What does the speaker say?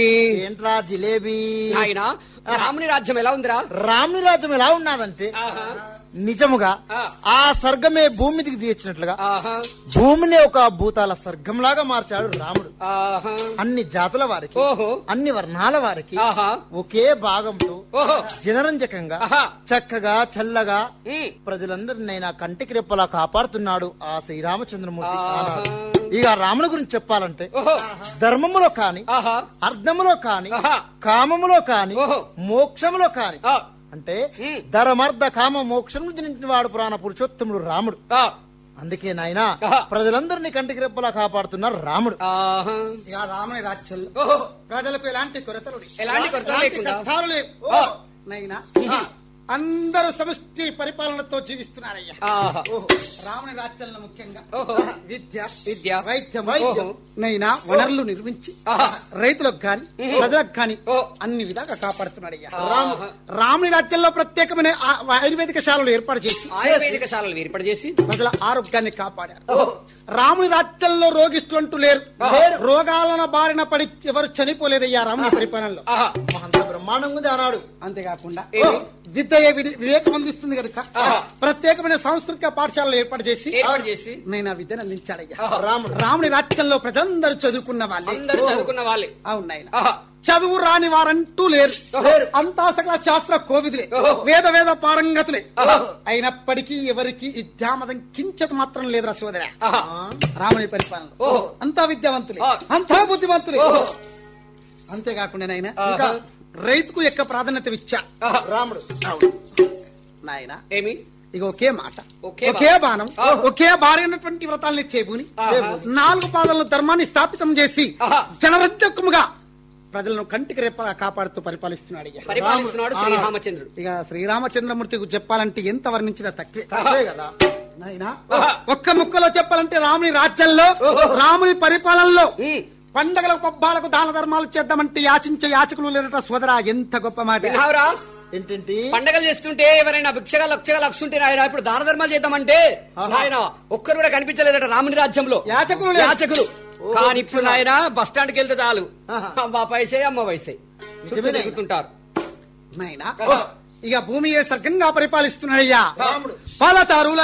ఏంట్రా జిలేబీ ఆయన రాముని రాజ్యం ఎలా ఉందిరా రాముని రాజ్యం ఎలా ఉన్నదంటే ఆహా, నిజముగా ఆ. ఆ స్వర్గమే భూమి మీదకి దిగచ్చినట్లుగా ఆహా, భూమిని ఒక భూతాల స్వర్గంలాగా మార్చాడు రాముడు ఆహా, అన్ని జాతుల వారికి ఓహో అన్ని వర్ణాల వారికి ఆహా, ఒకే భాగంతో ఓహో జనరంజకంగా ఆహా. చక్కగా చల్లగా ఉమ్, ప్రజలందరినైనా కంటికి రెప్పలా కాపాడుతున్నాడు ఆ శ్రీరామచంద్రమూర్తి ఆహా. ఆనాడు. ఇక రాముని గురించి చెప్పాలంటే ఓహో ధర్మములో కాని ఆహా, అర్థములో కాని ఆహా. కామములో కాని ఓహో. మోక్షములో కాని ఆ, అంటే ఉమ్. ధర్మర్థ కామ మోక్షం జనించిన వాడు పురాణ పురుషోత్తముడు రాముడు ఆ, అందుకే నాయన ఆహా. ప్రజలందరినీ కంటికి రెప్పలా కాపాడుతున్నారు రాముడు ఆహా. ఇక రాముని రాజ్యంలో ఓహో ప్రజలకు ఎలాంటి కొరతలు లేవు. ఎలాంటి కొరతలు ఎలాంటి లేకుండా. కష్టాలు లేవు ఓ. నైనా అందరూ సమష్టి పరిపాలనతో జీవిస్తున్నారయ్యా ఆహా. ఓహో రాముని రాజ్యంలో ముఖ్యంగా ఓహో. విద్య విద్య వైద్యం ఓహో. నైనా వనరులు నిర్మించి ఆహా. రైతులకు గాని ప్రజలకు గాని ఓ. అన్ని విధాలుగా కాపాడుతున్నాడయ్యా ఆహా. రాముని రాజ్యంలో ప్రత్యేకమైన ఆ- ఆయుర్వేదిక శాలలు ఏర్పాటు చేసి ఆయుర్వేదిక శాలలు ఏర్పాటు చేసి ప్రజల ఆరోగ్యాన్ని కాపాడారు రాముని రాజ్యంలో రోగిస్తున్నట్టు లేరు రోగాలను బారిన పడి ఎవరు చనిపోలేదయ్యా రాముని పరిపాలనలో ఆహా, అంత బ్రహ్మాండంగా ఉంది ఆనాడు అంతేకాకుండా ఏమి? విద్య విడి- వివేకం అందిస్తుంది కనుక ఆహా. ప్రత్యేకమైన సాంస్కృతిక పాఠశాలలు ఏర్పాటు చేసి ఏర్పాటు చేసి నేను ఆ విద్యను అందించాడయ్యా ఆహా. రాముడు రాముని రాజ్యంలో ప్రజలందరూ చదువుకున్న వాళ్ళే అందరూ చదువుకున్న వాళ్ళే అవును నాయన ఆహా, చదువు రాని వారంటూ లేరు ఓహో. అంతా సకల శాస్త్ర కోవిదులే ఓహో. వేద వేద పారంగతులే ఓహో. అయినప్పటికీ ఎవరికి విద్యామదం కించత మాత్రం లేదురా సోదర ఆహా, రాముని పరిపాలన ఓహో. అంతా విద్యావంతులే ఆ. అంతా బుద్ధిమంతులే ఓహో. అంతేకాకుండా నాయన ఆహా. ఇంకా రైతుకు యొక్క ప్రాధాన్యత ఇచ్చా ఆహా. రాముడు నాయన ఏమి ఇక ఒకే మాట ఒకే ఒకే బాణం ఆహా. ఒకే భార్యనటువంటి వ్రతాలను ఇచ్చే భూని ఆహా. నాలుగు పాదాలను ధర్మాన్ని స్థాపితం చేసి ఆహా. జనరంజకముగా ప్రజలను కంటికి రెప్పలా కాపాడుతూ పరిపాలిస్తున్నాడు అయ్యా పరిపాలిస్తున్నాడు శ్రీరామచంద్రుడు ఇక శ్రీరామచంద్రమూర్తి గురించి చెప్పాలంటే ఎంత వర్ణించినా తక్కువే తప్పే కదా నాయనా ఆహా. ఒక్క ముక్కలో చెప్పాలంటే రాముని రాజ్యంలో రాముని పరిపాలనలో ఉమ్, పండగలకు పబ్బాలకు దాన ధర్మాలు చేద్దామంటే యాచించే యాచకులు లేరట సోదరా ఎంత గొప్ప మాట విన్నావురా ఏంటంటి పండగలు చేస్తుంటే ఎవరైనా భిక్షగా లక్షగా లక్షుంటే నాయన ఇప్పుడు దాన ధర్మాలు చేద్దామంటే నాయన ఒక్కరు కూడా కనిపించలేదట రాముని రాజ్యంలో యాచకులు లేరు. యాచకులు కానీ ఇప్పుడు నాయన బస్ స్టాండ్కి వెళ్తే చాలు ఆహా. అమ్మ పైసే అమ్మ వయసే చుట్టూ నిజమేనా? తిరుగుతుంటారు నాయనా ఇక భూమి ఏ స్వర్గంగా పరిపాలిస్తున్నాడయ్యా రాముడు పాలతారుల